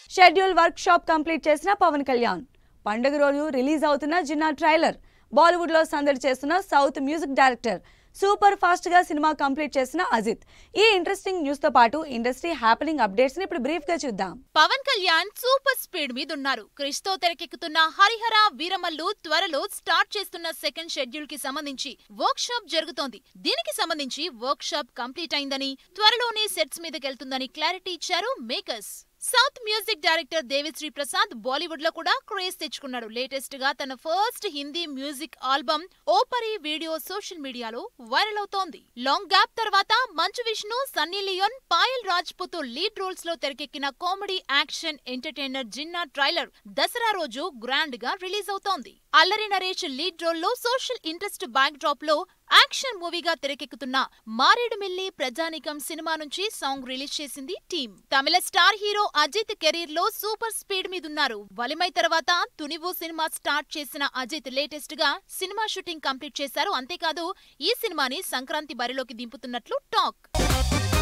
schedule work shop complete చేసిన పవన్ కళ్యాణ్ పండుగ రోజు రిలీజ్ అవుతున్న జిన్నా ట్రైలర్ బాలీవుడ్ లో సందడి చేస్తున్న south music director super fast గా సినిమా కంప్లీట్ చేసిన అజిత్ ఈ ఇంట్రెస్టింగ్ న్యూస్ తో పాటు ఇండస్ట్రీ హ్యాపెనింగ్ అప్డేట్స్ ని ఇప్పుడు బ్రీఫ్ గా చూద్దాం పవన్ కళ్యాణ్ సూపర్ స్పీడ్ మీద ఉన్నారు క్రిష్ తో తెరకెక్కుతున్న హరిహర వీరమల్లు త్వరలో స్టార్ట్ చేస్తున్న సెకండ్ షెడ్యూల్ కి సంబంధించి వర్క్ షాప్ జరుగుతోంది దీనికి సంబంధించి వర్క్ షాప్ కంప్లీట్ అయిందని త్వరలోనే సెట్స్ మీదకెళ్తుందని క్లారిటీ ఇచ్చారు makers south music director Devi Sri Prasad Bollywood లో కూడా క్రేజ్ తెచ్చుకున్నాడు లేటెస్ట్ గా తన first Hindi music album O Pari video social మీడియాలో వైరల్ అవుతోంది లాంగ్ గ్యాప్ తర్వాత మంచు విష్ణు సన్నీ లియోన్ పాయల్ రాజ్పుత్ లీడ్ రోల్స్ లో తెరకెక్కిన comedy action entertainer Ginna trailer Dasara రోజు గ్రాండ్ గా రిలీజ్ అవుతోంది అల్లరి నరేష్ లీడ్ రోల్ లో సోషల్ ఇంట్రెస్ట్ బ్యాక్ డ్రాప్ లో యాక్షన్ మూవీగా తెరకెక్కుతున్న మారేడుమిల్లి ప్రజానికం సినిమా నుంచి సాంగ్ రిలీజ్ చేసింది టీం తమిళ స్టార్ హీరో అజిత్ కెరీర్ లో సూపర్ స్పీడ్ మీదున్నారు వలిమై తర్వాత తునివు సినిమా స్టార్ట్ చేసిన అజిత్ లేటెస్ట్ గా సినిమా షూటింగ్ కంప్లీట్ చేశారు అంతేకాదు ఈ సినిమాని సంక్రాంతి బరిలోకి దింపుతున్నట్లు టాక్